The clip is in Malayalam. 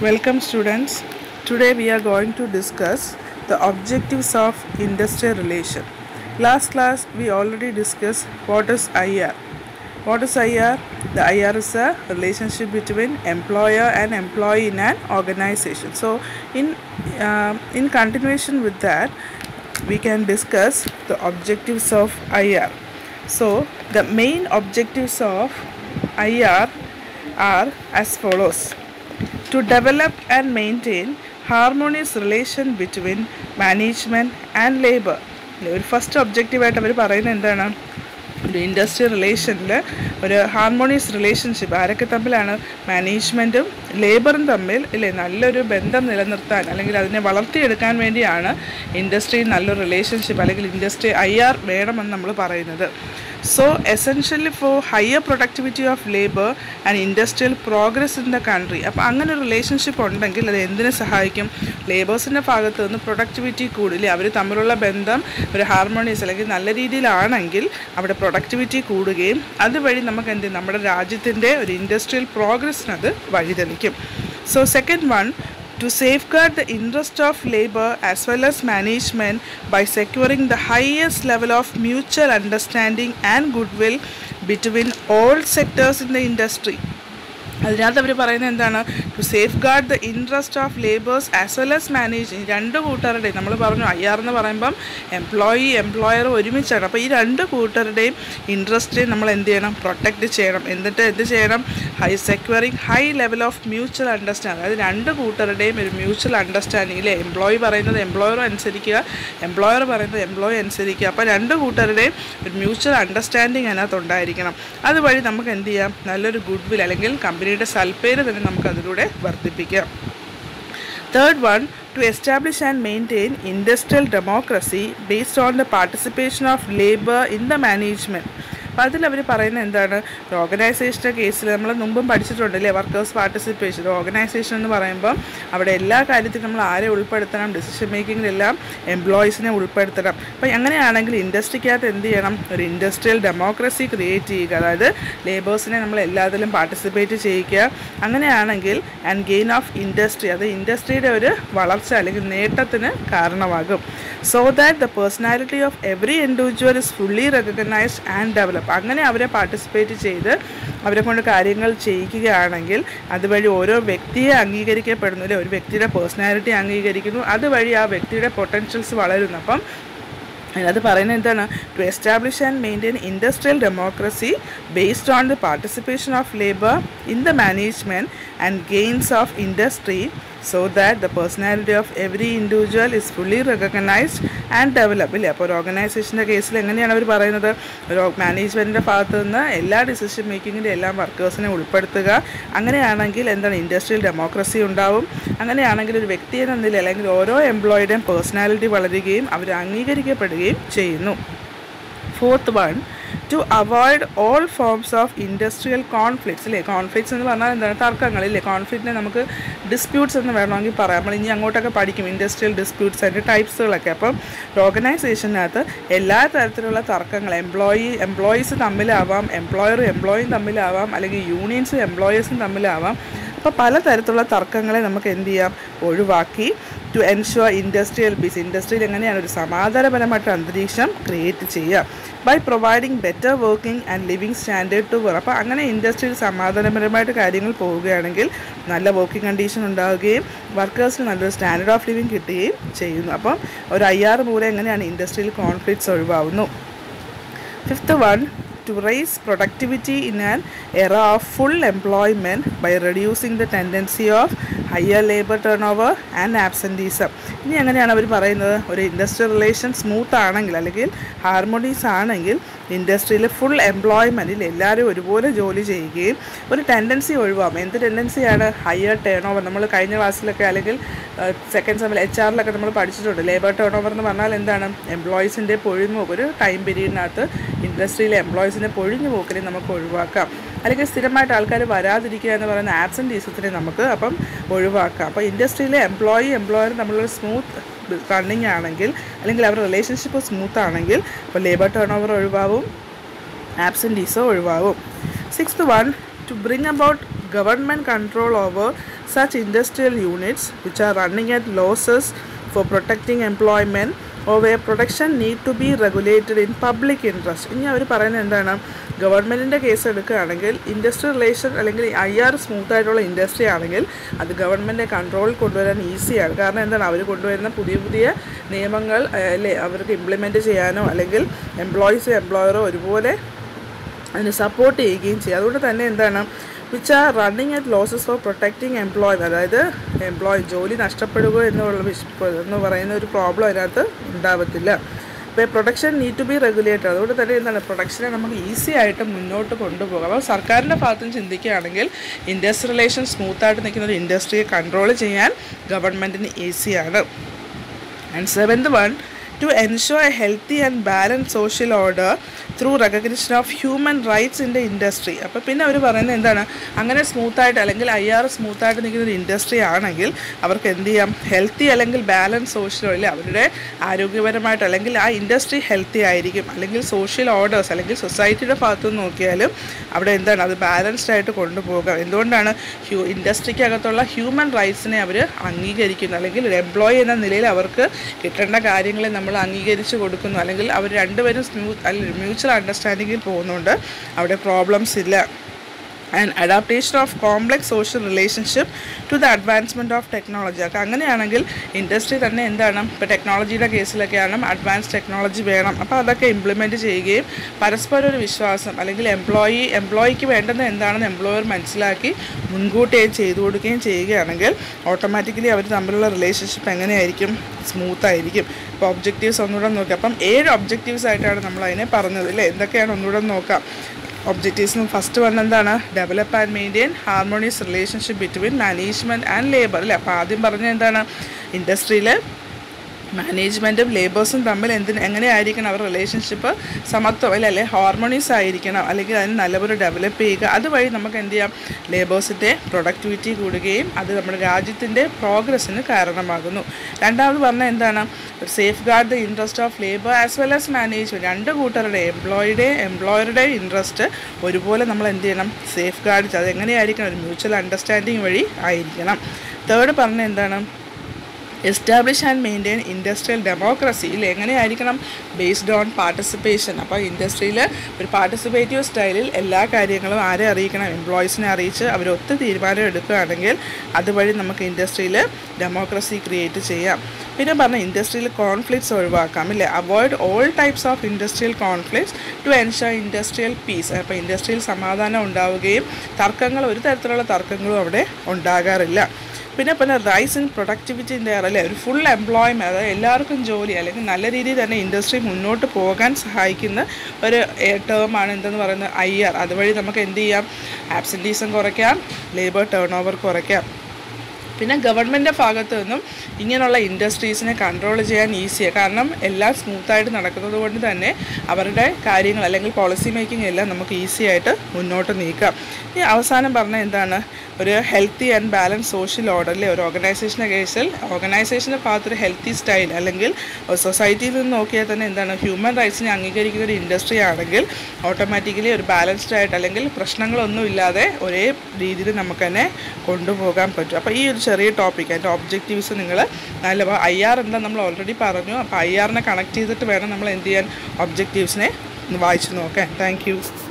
Welcome students. Today we are going to discuss the objectives of industrial relation. Last class we already discussed what is IR. What is IR? The IR is a relationship between employer and employee in an organization. So in uh, in continuation with that we can discuss the objectives of IR. So the main objectives of IR are as follows to develop and maintain harmonious relation between management and labor ഒരു ഫസ്റ്റ് ഒബ്ജക്റ്റീവായിട്ട് അവർ പറയുന്നത് എന്താണ് ഒരു ഇൻഡസ്ട്രിയൽ റിലേഷനിൽ ഒരു ഹാർമോണിയസ് റിലേഷൻഷിപ്പ് ആരൊക്കെ തമ്മിലാണ് മാനേജ്മെൻറ്റും ലേബറും തമ്മിൽ ഇല്ലേ നല്ലൊരു ബന്ധം നിലനിർത്താൻ അല്ലെങ്കിൽ അതിനെ വളർത്തിയെടുക്കാൻ വേണ്ടിയാണ് ഇൻഡസ്ട്രി നല്ലൊരു റിലേഷൻഷിപ്പ് അല്ലെങ്കിൽ ഇൻഡസ്ട്രി ഐ ആർ വേണമെന്ന് നമ്മൾ പറയുന്നത് so essentially for higher productivity of labour and industrial progress in the country അപ്പോൾ അങ്ങനെ ഒരു റിലേഷൻഷിപ്പ് ഉണ്ടെങ്കിൽ അത് എന്തിനെ സഹായിക്കും ലേബേഴ്സിൻ്റെ ഭാഗത്ത് നിന്ന് പ്രൊഡക്ടിവിറ്റി കൂടില്ലേ അവർ തമ്മിലുള്ള ബന്ധം ഒരു ഹാർമോണിയസ് അല്ലെങ്കിൽ നല്ല രീതിയിലാണെങ്കിൽ അവിടെ പ്രൊഡക്ടിവിറ്റി കൂടുകയും അതുവഴി നമുക്ക് എന്ത് ചെയ്യും? നമ്മുടെ രാജ്യത്തിൻ്റെ ഒരു ഇൻഡസ്ട്രിയൽ പ്രോഗ്രസ്സിനത് വഴിതെളിക്കും so second one to safeguard the interest of labor as well as management by securing the highest level of mutual understanding and goodwill between all sectors in the industry അതിനകത്ത് അവർ പറയുന്നത് എന്താണ് to safeguard the interest of labours as well as managing രണ്ട് കൂട്ടരുടെയും നമ്മൾ പറഞ്ഞു ഐ ആർ എന്ന് പറയുമ്പം എംപ്ലോയി എംപ്ലോയർ ഒരുമിച്ചാണ് അപ്പോൾ ഈ രണ്ട് കൂട്ടരുടെയും ഇൻട്രസ്റ്റ് നമ്മൾ എന്ത് ചെയ്യണം പ്രൊട്ടക്റ്റ് ചെയ്യണം എന്നിട്ട് എന്ത് ചെയ്യണം high securing high level of mutual understanding അതായത് രണ്ട് കൂട്ടരുടെയും ഒരു മ്യൂച്വൽ അണ്ടർസ്റ്റാൻഡിങ് ഇല്ലേ എംപ്ലോയി പറയുന്നത് എംപ്ലോയർ അനുസരിക്കുക എംപ്ലോയർ പറയുന്നത് എംപ്ലോയി അനുസരിക്കുക അപ്പോൾ രണ്ട് കൂട്ടരുടെയും ഒരു മ്യൂച്വൽ അണ്ടർസ്റ്റാൻഡിങ് അതിനകത്ത് ഉണ്ടായിരിക്കണം അതുവഴി നമുക്ക് എന്ത് ചെയ്യാം നല്ലൊരു ഗുഡ് വിൽ അല്ലെങ്കിൽ കമ്പനിയുടെ സൽപ്പേര് തന്നെ നമുക്ക് അതിലൂടെ വർദ്ധിപ്പിക്കാം third one to establish and maintain industrial democracy based on the participation of labour in the management അപ്പോൾ അതിൽ അവർ പറയുന്നത് എന്താണ് ഓർഗനൈസേഷൻ്റെ കേസിൽ നമ്മൾ മുമ്പും പഠിച്ചിട്ടുണ്ടല്ലേ വർക്കേഴ്സ് പാർട്ടിസിപ്പേഷൻ ഓർഗനൈസേഷൻ എന്ന് പറയുമ്പോൾ അവിടെ എല്ലാ കാര്യത്തിലും നമ്മൾ ആരെ ഉൾപ്പെടുത്തണം ഡിസിഷൻ മേക്കിങ്ങിലെല്ലാം എംപ്ലോയീസിനെ ഉൾപ്പെടുത്തണം അപ്പോൾ അങ്ങനെയാണെങ്കിൽ ഇൻഡസ്ട്രിക്കകത്ത് എന്ത് ചെയ്യണം ഒരു ഇൻഡസ്ട്രിയൽ ഡെമോക്രസി ക്രിയേറ്റ് ചെയ്യുക അതായത് ലേബേഴ്സിനെ നമ്മൾ എല്ലാത്തിലും പാർട്ടിസിപ്പേറ്റ് ചെയ്യിക്കുക അങ്ങനെയാണെങ്കിൽ ആൻഡ് ഗെയിൻ ഓഫ് ഇൻഡസ്ട്രി അത് ഇൻഡസ്ട്രിയുടെ ഒരു വളർച്ച അല്ലെങ്കിൽ നേട്ടത്തിന് കാരണമാകും so that the personality of every individual is fully recognised and develop അങ്ങനെ അവരെ പാർട്ടിസിപ്പേറ്റ് ചെയ്ത് അവരെ കൊണ്ട് കാര്യങ്ങൾ ചെയ്യിക്കുകയാണെങ്കിൽ അതുവഴി ഓരോ വ്യക്തിയെ അംഗീകരിക്കപ്പെടുന്നു അല്ലെ ഒരു വ്യക്തിയുടെ പേഴ്സണാലിറ്റി അംഗീകരിക്കുന്നു അതുവഴി ആ വ്യക്തിയുടെ പൊട്ടൻഷ്യൽസ് വളരുന്നു അപ്പം അതിനകത്ത് പറയുന്നത് എന്താണ് to establish and maintain industrial democracy based on the participation of labour in the management and gains of industry so that the personality of every individual is fully recognised and develop ഇല്ലേ അപ്പോൾ ഒരു ഓർഗനൈസേഷൻ്റെ കേസിൽ എങ്ങനെയാണ് അവർ പറയുന്നത് ഒരു മാനേജ്മെൻറ്റിൻ്റെ ഭാഗത്തു നിന്ന് എല്ലാ ഡിസിഷൻ മേക്കിങ്ങിൻ്റെ എല്ലാം വർക്കേഴ്സിനെ ഉൾപ്പെടുത്തുക അങ്ങനെയാണെങ്കിൽ എന്താണ് ഇൻഡസ്ട്രിയൽ ഡെമോക്രസി ഉണ്ടാവും അങ്ങനെയാണെങ്കിൽ ഒരു വ്യക്തി എന്ന നിലയിൽ അല്ലെങ്കിൽ ഓരോ എംപ്ലോയിയുടെയും പേഴ്സണാലിറ്റി വളരുകയും അവർ അംഗീകരിക്കപ്പെടുകയും ചെയ്യുന്നു fourth one to avoid all forms of industrial conflicts അല്ലേ കോൺഫ്ലിക്ട്സ് എന്ന് പറഞ്ഞാൽ എന്താണ് തർക്കങ്ങൾ ഇല്ലേ കോൺഫ്ലിക്റ്റിനെ നമുക്ക് ഡിസ്പ്യൂട്ട്സ് എന്ന് വേണമെങ്കിൽ പറയാം നമ്മൾ ഇനി അങ്ങോട്ടൊക്കെ പഠിക്കും ഇൻഡസ്ട്രിയൽ ഡിസ്പ്യൂട്ട്സ് അതിൻ്റെ ടൈപ്സുകളൊക്കെ അപ്പം ഓർഗനൈസേഷനകത്ത് എല്ലാ തരത്തിലുള്ള തർക്കങ്ങൾ എംപ്ലോയി എംപ്ലോയീസ് തമ്മിലാവാം എംപ്ലോയറും എംപ്ലോയിയും തമ്മിലാവാം അല്ലെങ്കിൽ യൂണിയൻസും എംപ്ലോയേഴ്സും തമ്മിലാവാം അപ്പോൾ പലതരത്തിലുള്ള തർക്കങ്ങളെ നമുക്ക് എന്ത് ചെയ്യാം ഒഴിവാക്കി ടു എൻഷുവർ ഇൻഡസ്ട്രിയൽ ബീസ് ഇൻഡസ്ട്രിയിൽ എങ്ങനെയാണ് ഒരു സമാധാനപരമായിട്ട് അന്തരീക്ഷം ക്രിയേറ്റ് ചെയ്യുക by providing better working and living standard to work അപ്പോൾ അങ്ങനെ ഇൻഡസ്ട്രിയിൽ സമാധാനപരമായിട്ട് കാര്യങ്ങൾ പോവുകയാണെങ്കിൽ നല്ല വർക്കിംഗ് കണ്ടീഷൻ ഉണ്ടാവുകയും വർക്കേഴ്സിന് നല്ലൊരു സ്റ്റാൻഡേർഡ് ഓഫ് ലിവിങ് കിട്ടുകയും ചെയ്യുന്നു അപ്പം ഒരു ഐ ആറ് മൂലം എങ്ങനെയാണ് ഇൻഡസ്ട്രിയിൽ കോൺഫ്ലിക്ട്സ് ഒഴിവാകുന്നു fifth one to raise productivity in an era of full employment by reducing the tendency of higher labor turnover and absenteeism ഇനി എങ്ങനെയാണ് അവർ പറയുന്നത് ഒരു ഇൻഡസ്ട്രിയൽ റിലേഷൻ സ്മൂത്ത് ആണെങ്കിൽ അല്ലെങ്കിൽ ഹാർമോണീസ് ആണെങ്കിൽ ഇൻഡസ്ട്രിയിൽ ഫുൾ എംപ്ലോയ്മെൻറ്റിൽ എല്ലാവരും ഒരുപോലെ ജോലി ചെയ്യുകയും ഒരു ടെൻഡൻസി ഒഴിവാകും എന്ത് ടെൻഡൻസിയാണ് ഹയർ ടേൺ ഓവർ നമ്മൾ കഴിഞ്ഞ ക്ലാസ്സിലൊക്കെ അല്ലെങ്കിൽ സെക്കൻഡ് സെമ്മിൽ എച്ച് ആറിലൊക്കെ നമ്മൾ പഠിച്ചിട്ടുണ്ട് ലേബർ ടേൺ ഓവർ എന്ന് പറഞ്ഞാൽ എന്താണ് എംപ്ലോയീസിൻ്റെ പൊഴിഞ്ഞു ഒരു ടൈം പീരീഡിനകത്ത് ഇൻഡസ്ട്രിയിലെ എംപ്ലോയീസിൻ്റെ പൊഴിഞ്ഞു പോക്കിനെ നമുക്ക് ഒഴിവാക്കാം അല്ലെങ്കിൽ സ്ഥിരമായിട്ട് ആൾക്കാർ വരാതിരിക്കുക എന്ന് പറയുന്ന ആബ്സെൻറ്റീസത്തിനെ നമുക്ക് അപ്പം ഒഴിവാക്കാം അപ്പോൾ ഇൻഡസ്ട്രിയിലെ എംപ്ലോയി എംപ്ലോയർ തമ്മിലുള്ള സ്മൂത്ത് റണ്ണിങ് ആണെങ്കിൽ അല്ലെങ്കിൽ അവരുടെ റിലേഷൻഷിപ്പ് സ്മൂത്ത് ആണെങ്കിൽ അപ്പോൾ ലേബർ ടേൺ ഓവർ ഒഴിവാവും ആബ്സെൻറ്റീസോ ഒഴിവാവും sixth one to bring about government control over such industrial units which are running at losses for protecting employment or where production need to be regulated in public interest ഇനി അവർ പറയുന്നത് എന്താണ് ഗവൺമെൻറ്റിൻ്റെ കേസ് എടുക്കുകയാണെങ്കിൽ ഇൻഡസ്ട്രിയൽ റിലേഷൻ അല്ലെങ്കിൽ ഐ ആർ സ്മൂത്ത് ആയിട്ടുള്ള ഇൻഡസ്ട്രി ആണെങ്കിൽ അത് ഗവൺമെൻറ് കൺട്രോളിൽ കൊണ്ടുവരാൻ ഈസിയാണ് കാരണം എന്താണ് അവർ കൊണ്ടുവരുന്ന പുതിയ പുതിയ നിയമങ്ങൾ ഏഹ്, അല്ലേ അവർക്ക് ഇംപ്ലിമെൻറ്റ് ചെയ്യാനോ അല്ലെങ്കിൽ എംപ്ലോയീസ് എംപ്ലോയറോ ഒരുപോലെ അതിന് സപ്പോർട്ട് ചെയ്യുകയും ചെയ്യും അതുകൊണ്ട് തന്നെ എന്താണ് which are running at losses for protecting employ അതായത് എംപ്ലോയ് ജോലി നഷ്ടപ്പെടുക എന്നുള്ള വിഷ എന്ന് പറയുന്ന ഒരു പ്രോബ്ലം അതിനകത്ത് ഉണ്ടാവത്തില്ല ഇപ്പോൾ production need to be regulated അതുകൊണ്ട് തന്നെ എന്താണ് പ്രൊഡക്ഷനെ നമുക്ക് ഈസി ആയിട്ട് മുന്നോട്ട് കൊണ്ടുപോകാം അപ്പോൾ സർക്കാരിൻ്റെ ഭാഗത്ത് നിന്ന് ചിന്തിക്കുകയാണെങ്കിൽ ഇൻഡസ്ട്രി റിലേഷൻ സ്മൂത്തായിട്ട് നിൽക്കുന്ന ഒരു ഇൻഡസ്ട്രിയെ കൺട്രോൾ ചെയ്യാൻ ഗവൺമെൻറ്റിന് ഈസിയാണ് and seventh one to ensure a healthy and balance social order through recognition of human rights in the industry അപ്പോൾ പിന്നെ അവർ പറയുന്നത് എന്താണ് അങ്ങനെ സ്മൂത്തായിട്ട് അല്ലെങ്കിൽ ഐ ആർ സ്മൂത്തായിട്ട് നിൽക്കുന്ന ഒരു ഇൻഡസ്ട്രി ആണെങ്കിൽ അവർക്ക് എന്ത് ചെയ്യാം ഹെൽത്തി അല്ലെങ്കിൽ ബാലൻസ് സോഷ്യൽ ഓർഡർ അവരുടെ ആരോഗ്യപരമായിട്ട് അല്ലെങ്കിൽ ആ ഇൻഡസ്ട്രി ഹെൽത്തി ആയിരിക്കും അല്ലെങ്കിൽ സോഷ്യൽ ഓർഡേഴ്സ് അല്ലെങ്കിൽ സൊസൈറ്റിയുടെ ഭാഗത്തു നിന്ന് നോക്കിയാലും അവിടെ എന്താണ് അത് ബാലൻസ്ഡ് ആയിട്ട് കൊണ്ടുപോകാം എന്തുകൊണ്ടാണ് ഹ്യൂ ഇൻഡസ്ട്രിക്കകത്തുള്ള ഹ്യൂമൻ റൈറ്റ്സിനെ അവർ അംഗീകരിക്കുന്നു അല്ലെങ്കിൽ ഒരു എംപ്ലോയി എന്ന നിലയിൽ അവർക്ക് കിട്ടേണ്ട കാര്യങ്ങളെ നമ്മൾ അംഗീകരിച്ച് കൊടുക്കുന്നു അല്ലെങ്കിൽ അവർ രണ്ടുപേരും സ്മൂത്ത് അല്ലെങ്കിൽ മ്യൂച്വൽ അണ്ടർസ്റ്റാൻഡിങ്ങിൽ പോകുന്നുണ്ട് അവിടെ പ്രോബ്ലംസ് ഇല്ല and adaptation of complex social relationship to the advancement of technology ഒക്കെ അങ്ങനെയാണെങ്കിൽ ഇൻഡസ്ട്രി തന്നെ എന്താണ് ഇപ്പോൾ ടെക്നോളജിയുടെ കേസിലൊക്കെയാണ് അഡ്വാൻസ് ടെക്നോളജി വേണം അപ്പോൾ അതൊക്കെ ഇംപ്ലിമെൻറ്റ് ചെയ്യുകയും പരസ്പരം ഒരു വിശ്വാസം അല്ലെങ്കിൽ എംപ്ലോയി എംപ്ലോയിക്ക് വേണ്ടത് എന്താണെന്ന് എംപ്ലോയർ മനസ്സിലാക്കി മുൻകൂട്ടി അത് ചെയ്തു കൊടുക്കുകയും ചെയ്യുകയാണെങ്കിൽ ഓട്ടോമാറ്റിക്കലി അവർ തമ്മിലുള്ള റിലേഷൻഷിപ്പ് എങ്ങനെയായിരിക്കും സ്മൂത്ത് ആയിരിക്കും ഇപ്പോൾ ഒബ്ജക്റ്റീവ്സ് ഒന്നുകൂടെ നോക്കാം അപ്പം ഏഴ് ഒബ്ജക്റ്റീവ്സ് ആയിട്ടാണ് നമ്മൾ അതിനെ പറഞ്ഞത് അല്ലേ എന്തൊക്കെയാണ് ഒന്നുകൂടെ നോക്കാം ഒബ്ജക്റ്റീവ്സ് ഫസ്റ്റ് വൺ എന്താണ് develop and maintain harmonious relationship between management and labour അല്ലേ അപ്പോൾ ആദ്യം പറഞ്ഞ എന്താണ് ഇൻഡസ്ട്രിയിൽ മാനേജ്മെൻറ്റും ലേബേഴ്സും തമ്മിൽ എന്തിന് എങ്ങനെയായിരിക്കണം അവർ റിലേഷൻഷിപ്പ് സമത്വം അല്ലെ അല്ലെ ഹാർമോണീസ് ആയിരിക്കണം അല്ലെങ്കിൽ അതിന് നല്ലപോലെ ഡെവലപ്പ് ചെയ്യുക അതുവഴി നമുക്ക് എന്ത് ചെയ്യാം ലേബേഴ്സിൻ്റെ പ്രൊഡക്ടിവിറ്റി കൂടുകയും അത് നമ്മുടെ രാജ്യത്തിൻ്റെ പ്രോഗ്രസ്സിന് കാരണമാകുന്നു രണ്ടാമത് പറഞ്ഞാൽ എന്താണ് safeguard the interest of labour as well as management രണ്ട് കൂട്ടരുടെ എംപ്ലോയിയുടെ എംപ്ലോയറുടെ ഇൻട്രസ്റ്റ് ഒരുപോലെ നമ്മൾ എന്ത് ചെയ്യണം സേഫ് ഗാർഡ് അത് എങ്ങനെയായിരിക്കണം ഒരു മ്യൂച്വൽ അണ്ടർസ്റ്റാൻഡിങ് വഴി ആയിരിക്കണം തേർഡ് പറഞ്ഞ എന്താണ് എസ്റ്റാബ്ലിഷ് ആൻഡ് മെയിൻറ്റെയിൻ ഇൻഡസ്ട്രിയൽ ഡെമോക്രസിയിൽ എങ്ങനെയായിരിക്കണം ബേസ്ഡ് ഓൺ പാർട്ടിസിപ്പേഷൻ അപ്പോൾ ഇൻഡസ്ട്രിയിൽ ഒരു പാർട്ടിസിപ്പേറ്റീവ് സ്റ്റൈലിൽ എല്ലാ കാര്യങ്ങളും ആരെ അറിയിക്കണം എംപ്ലോയീസിനെ അറിയിച്ച് അവർ ഒത്ത് തീരുമാനം എടുക്കുകയാണെങ്കിൽ അതുവഴി നമുക്ക് ഇൻഡസ്ട്രിയിൽ ഡെമോക്രസി ക്രിയേറ്റ് ചെയ്യാം പിന്നെ പറഞ്ഞ ഇൻഡസ്ട്രിയിൽ കോൺഫ്ലിക്ട്സ് ഒഴിവാക്കാം ഇല്ലേ avoid all types of industrial conflicts to ensure industrial peace അപ്പോൾ ഇൻഡസ്ട്രിയിൽ സമാധാനം ഉണ്ടാവുകയും തർക്കങ്ങൾ ഒരു തരത്തിലുള്ള തർക്കങ്ങളും അവിടെ ഉണ്ടാകാറില്ല പിന്നെ പിന്നെ റൈസ് ഇൻ പ്രൊഡക്ടിവിറ്റിൻ്റെ അല്ലേ ഒരു ഫുൾ എംപ്ലോയ്മെൻറ്റ് അതായത് എല്ലാവർക്കും ജോലി അല്ലെങ്കിൽ നല്ല രീതിയിൽ തന്നെ ഇൻഡസ്ട്രി മുന്നോട്ട് പോകാൻ സഹായിക്കുന്ന ഒരു ടേമാണ് എന്തെന്ന് പറയുന്നത് ഐ ആർ അതുവഴി നമുക്ക് എന്ത് ചെയ്യാം ആബ്സെൻറ്റീസം കുറയ്ക്കാം ലേബർ ടേൺ ഓവർ കുറയ്ക്കാം പിന്നെ ഗവൺമെൻറ് ഭാഗത്തു നിന്നും ഇങ്ങനെയുള്ള ഇൻഡസ്ട്രീസിനെ കൺട്രോൾ ചെയ്യാൻ ഈസിയാണ് കാരണം എല്ലാം സ്മൂത്തായിട്ട് നടക്കുന്നത് കൊണ്ട് തന്നെ അവരുടെ കാര്യങ്ങൾ അല്ലെങ്കിൽ പോളിസി മേക്കിംഗ് എല്ലാം നമുക്ക് ഈസി ആയിട്ട് മുന്നോട്ട് നീക്കാം ഈ അവസാനം പറഞ്ഞ എന്താണ് ഒരു ഹെൽത്തി ആൻഡ് ബാലൻസ് സോഷ്യൽ ഓർഡറിലെ ഒരു ഓർഗനൈസേഷൻ്റെ കേസിൽ ഓർഗനൈസേഷൻ്റെ ഭാഗത്തൊരു ഹെൽത്തി സ്റ്റൈൽ അല്ലെങ്കിൽ സൊസൈറ്റിയിൽ നിന്ന് നോക്കിയാൽ തന്നെ എന്താണ് ഹ്യൂമൻ റൈറ്റ്സിനെ അംഗീകരിക്കുന്ന ഒരു ഇൻഡസ്ട്രി ആണെങ്കിൽ ഓട്ടോമാറ്റിക്കലി ഒരു ബാലൻസ്ഡ് ആയിട്ട് അല്ലെങ്കിൽ പ്രശ്നങ്ങളൊന്നും ഇല്ലാതെ ഒരേ രീതിയിൽ നമുക്ക് തന്നെ കൊണ്ടുപോകാൻ പറ്റും അപ്പോൾ ഈ ഒരു ചെറിയ ടോപ്പിക് അതിൻ്റെ ഒബ്ജക്റ്റീവ്സ് നിങ്ങൾ നല്ല ഐ ആർ എന്താ നമ്മൾ ഓൾറെഡി പറഞ്ഞു അപ്പോൾ ഐ ആറിനെ കണക്ട് ചെയ്തിട്ട് വേണം നമ്മൾ എന്ത് ചെയ്യാൻ ഒബ്ജക്റ്റീവ്സിനെ വായിച്ച് നോക്കാൻ താങ്ക് യു